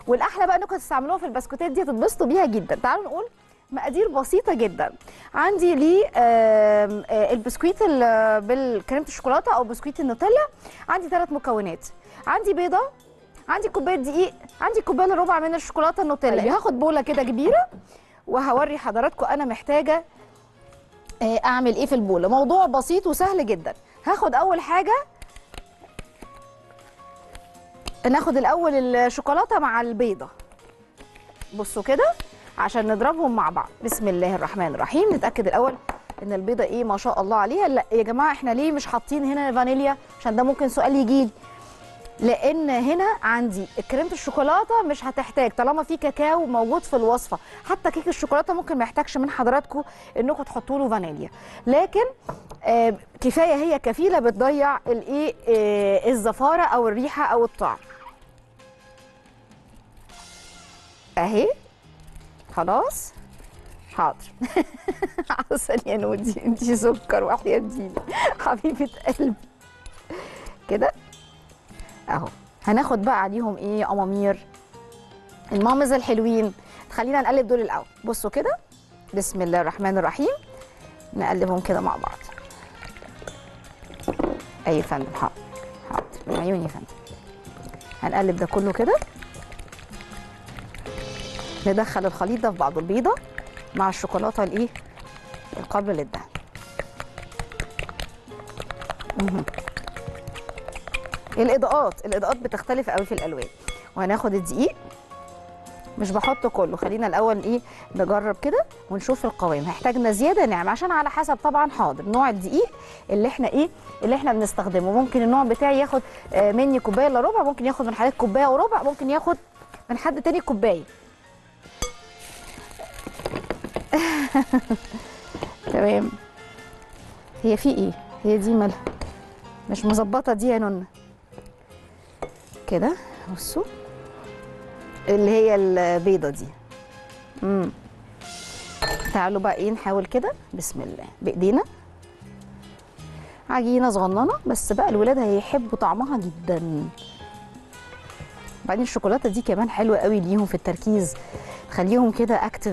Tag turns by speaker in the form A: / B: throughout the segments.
A: والاحلى بقى انكم تستعملوها في البسكوتات دي تتبسطوا بيها جدا تعالوا نقول مقادير بسيطة جدا عندي لي آم، آه، البسكويت ال- بالكريمة الشوكولاتة أو بسكويت النوتيلا عندي ثلاث مكونات عندي بيضة عندي كوباية دقيق عندي كوباية إلا ربع من الشوكولاتة النوتيلا هاخد بولة كده كبيرة وهوري حضراتكم أنا محتاجة آه، أعمل إيه في البولة موضوع بسيط وسهل جدا هاخد أول حاجة ناخد الأول الشوكولاتة مع البيضة بصوا كده عشان نضربهم مع بعض بسم الله الرحمن الرحيم نتاكد الاول ان البيضه ايه ما شاء الله عليها لا يا جماعه احنا ليه مش حاطين هنا فانيليا عشان ده ممكن سؤال يجي لي لان هنا عندي كريمه الشوكولاته مش هتحتاج طالما في كاكاو موجود في الوصفه حتى كيك الشوكولاته ممكن ما يحتاجش من حضراتكم انكم تحطوا له فانيليا لكن آه كفايه هي كفيله بتضيع الايه آه الزفاره او الريحه او الطعم اهي خلاص حاضر عسل يا نودي انت سكر وحياة ديني حبيبة قلبي كده اهو هناخد بقى عليهم ايه امامير المامز الحلوين خلينا نقلب دول الاول بصوا كده بسم الله الرحمن الرحيم نقلبهم كده مع بعض اي يا فندم حاضر حاضر من عيوني يا فندم هنقلب ده كله كده ندخل الخليط ده في بعضه البيضه مع الشوكولاته الايه القابله للدهن مهم. الاضاءات الاضاءات بتختلف قوي في الالوان وهناخد الدقيق مش بحط كله خلينا الاول ايه نجرب كده ونشوف القوام هيحتاجنا زياده نعم عشان على حسب طبعا حاضر نوع الدقيق اللي احنا ايه اللي احنا بنستخدمه ممكن النوع بتاعي ياخد آه، مني كوبايه الا ربع ممكن ياخد من حضرتك كوبايه وربع ممكن ياخد من حد تاني كوبايه تمام هي في ايه هي دي مالها مش مظبطه دي يا نونه كده بصوا اللي هي البيضه دي امم تعالوا بقى ايه نحاول كده بسم الله بايدينا عجينه صغننه بس بقى الولاد هيحبوا طعمها جدا بعدين الشوكولاته دي كمان حلوه قوي ليهم في التركيز تخليهم كده اكتف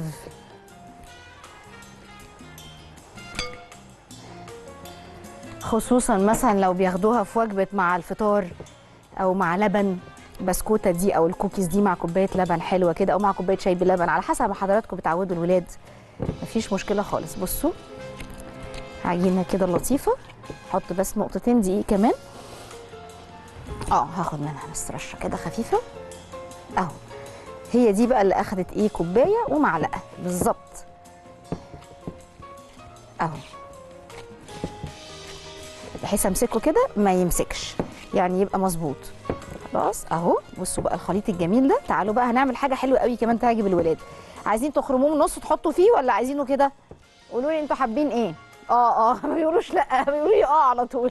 A: خصوصا مثلا لو بياخدوها في وجبه مع الفطار او مع لبن بسكوته دي او الكوكيز دي مع كوبايه لبن حلوه كده او مع كوبايه شاي بلبن على حسب ما حضراتكم بتعودوا الولاد مفيش مشكله خالص بصوا عجينه كده لطيفه حط بس نقطتين دقيق كمان اه هاخد منها بس رشه كده خفيفه اهو هي دي بقى اللي اخدت ايه كوبايه ومعلقه بالظبط اهو بحيث امسكه كده ما يمسكش يعني يبقى مظبوط خلاص اهو بصوا بقى الخليط الجميل ده تعالوا بقى هنعمل حاجه حلوه قوي كمان تعجب الولاد عايزين تخرموه من النص تحطوا فيه ولا عايزينه كده قولوا لي انتوا حابين ايه اه اه ما بيقولوش لا بيقولوا لي اه على طول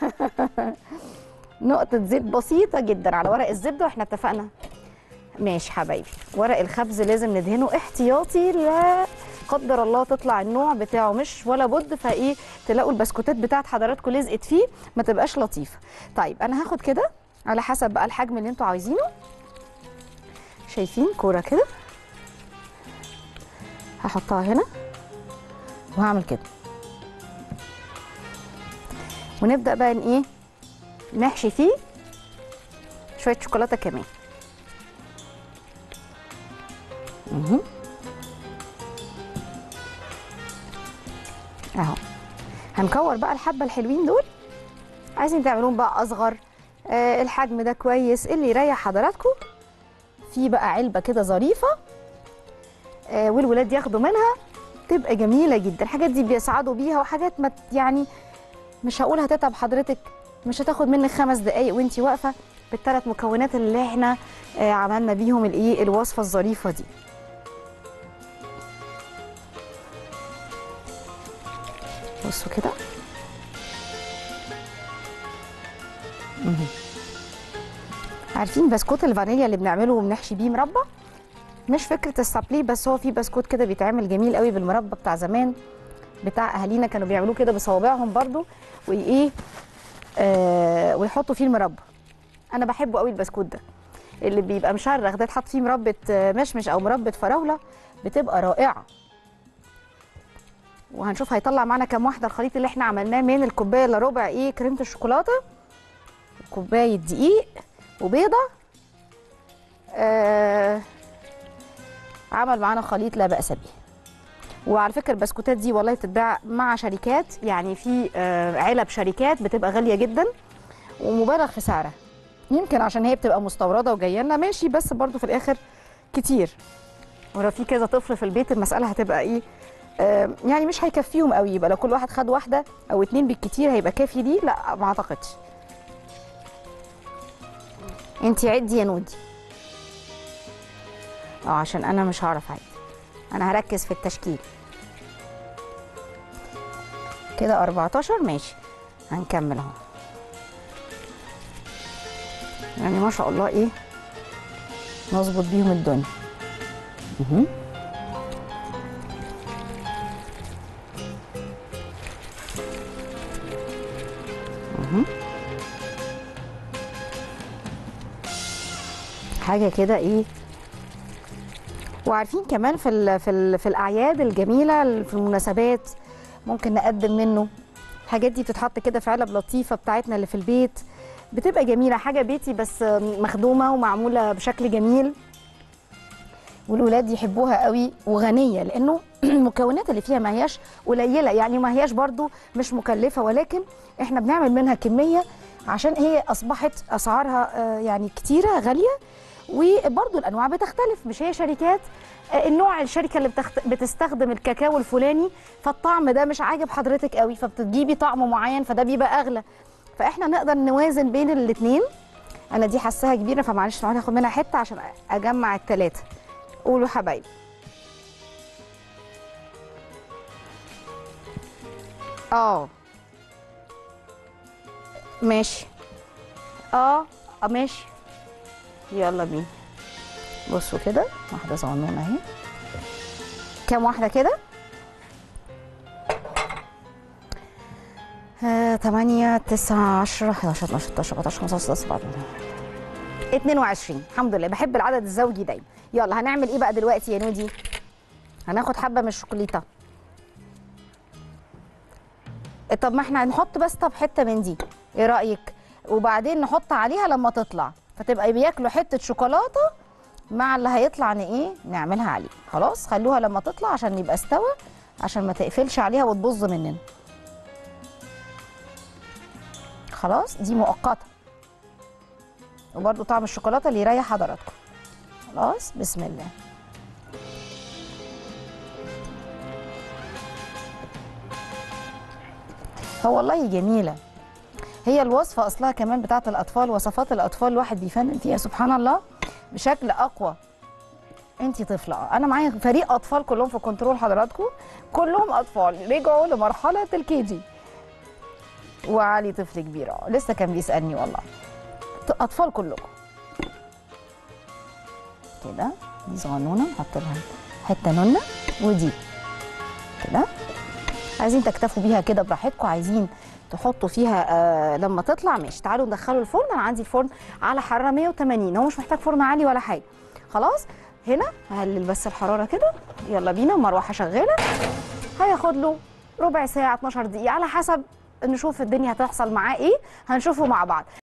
A: نقطه زيت بسيطه جدا على ورق الزبده واحنا اتفقنا ماشي حبايبي ورق الخبز لازم ندهنه احتياطي لا قدر الله تطلع النوع بتاعه مش ولا بد فايه تلاقوا البسكوتات بتاعت حضراتكم لزقت فيه ما تبقاش لطيفه طيب انا هاخد كده على حسب بقى الحجم اللي انتوا عايزينه شايفين كوره كده هحطها هنا وهعمل كده ونبدا بقى ان ايه نحشي فيه شويه شوكولاته كمان مهم. اهو هنكور بقى الحبه الحلوين دول عايزين تعملوهم بقى اصغر آه الحجم ده كويس اللي يريح حضراتكم في بقى علبه كده ظريفه آه والولاد ياخدوا منها تبقى جميله جدا الحاجات دي بيسعدوا بيها وحاجات ما ت- يعني مش هقول هتتعب حضرتك مش هتاخد منك خمس دقايق وانتي واقفه بالثلاث مكونات اللي احنا آه عملنا بيهم الايه الوصفه الظريفه دي بصوا كده مهم. عارفين بسكوت الفانيليا اللي بنعمله وبنحشي بيه مربى مش فكره السابلي بس هو في بسكوت كده بيتعمل جميل قوي بالمربى بتاع زمان بتاع اهالينا كانوا بيعملوه كده بصوابعهم برضو وايه آه ويحطوا فيه المربى انا بحبه قوي البسكوت ده اللي بيبقى مشرخ ده اتحط فيه مربى آه، مشمش او مربى فراوله بتبقى رائعه وهنشوف هيطلع معانا كام واحده الخليط اللي احنا عملناه من الكوبايه الا ربع ايه كريمه الشوكولاته كوبايه دقيق وبيضه آه عمل معانا خليط لا باس به وعلى فكره البسكوتات دي والله بتتباع مع شركات يعني في آه علب شركات بتبقى غاليه جدا ومبالغ في سعرها يمكن عشان هي بتبقى مستورده وجايه لنا ماشي بس برضو في الاخر كتير ولو في كذا طفل في البيت المساله هتبقى ايه آه يعني مش هيكفيهم قوي يبقى لو كل واحد خد واحده او اتنين بالكتير هيبقى كافي دي لا ما اعتقدش انتي عدي يا نودي اه عشان انا مش هعرف اعد انا هركز في التشكيل كده 14 ماشي هنكمل اهو يعني ما شاء الله ايه نظبط بيهم الدنيا مهم. مهم. حاجه كده ايه وعارفين كمان في ال في ال في الاعياد الجميله في المناسبات ممكن نقدم منه الحاجات دي بتتحط كده في علب لطيفه بتاعتنا اللي في البيت بتبقى جميله حاجه بيتي بس مخدومه ومعموله بشكل جميل والولاد يحبوها قوي وغنيه لانه المكونات اللي فيها ما هياش قليله يعني ما هياش برضو مش مكلفه ولكن احنا بنعمل منها كميه عشان هي اصبحت اسعارها آه، يعني كتيره غاليه وبرضو الانواع بتختلف مش هي شركات آه، النوع الشركه اللي بتخت... بتستخدم الكاكاو الفلاني فالطعم ده مش عاجب حضرتك قوي فبتجيبي طعم معين فده بيبقى اغلى فاحنا نقدر نوازن بين الاثنين انا دي حاساها كبيره فمعلش تعالي هاخد منها حته عشان اجمع الثلاثه قولوا حبايبي اه ماشي اه اه ماشي يلا بينا بصوا كده واحده صغنونه اهي كام واحده كده آه، 8 9 10 11 12 13 14 15 16 17 22 الحمد لله بحب العدد الزوجي دايما يلا هنعمل ايه بقى دلوقتي يا نودي هناخد حبه من الشوكولاته طب ما احنا هنحط بس طب حته من دي ايه رايك وبعدين نحط عليها لما تطلع فتبقى بياكلوا حته شوكولاته مع اللي هيطلع ن ايه نعملها عليه خلاص خلوها لما تطلع عشان يبقى استوى عشان ما تقفلش عليها وتبظ مننا خلاص دي مؤقته وبرده طعم الشوكولاته اللي يريح حضراتكم خلاص بسم الله هو والله جميله هي الوصفه اصلها كمان بتاعت الاطفال وصفات الاطفال الواحد بيفنن فيها سبحان الله بشكل اقوى انتي طفله انا معايا فريق اطفال كلهم في كنترول حضراتكم كلهم اطفال رجعوا لمرحله الكيجي وعلي طفل كبير اه لسه كان بيسالني والله ط- اطفال كلكم كده دي صغنونه نحط لها حته نونه ودي كده عايزين تكتفوا بيها كده براحتكم عايزين تحطوا فيها آه لما تطلع ماشي تعالوا ندخله الفرن انا عندي الفرن على حراره 180 هو مش محتاج فرن عالي ولا حاجه خلاص هنا هقلل بس الحراره كده يلا بينا مروحه شغاله هياخد له ربع ساعه 12 دقيقه على حسب نشوف الدنيا هتحصل معاه ايه هنشوفه مع بعض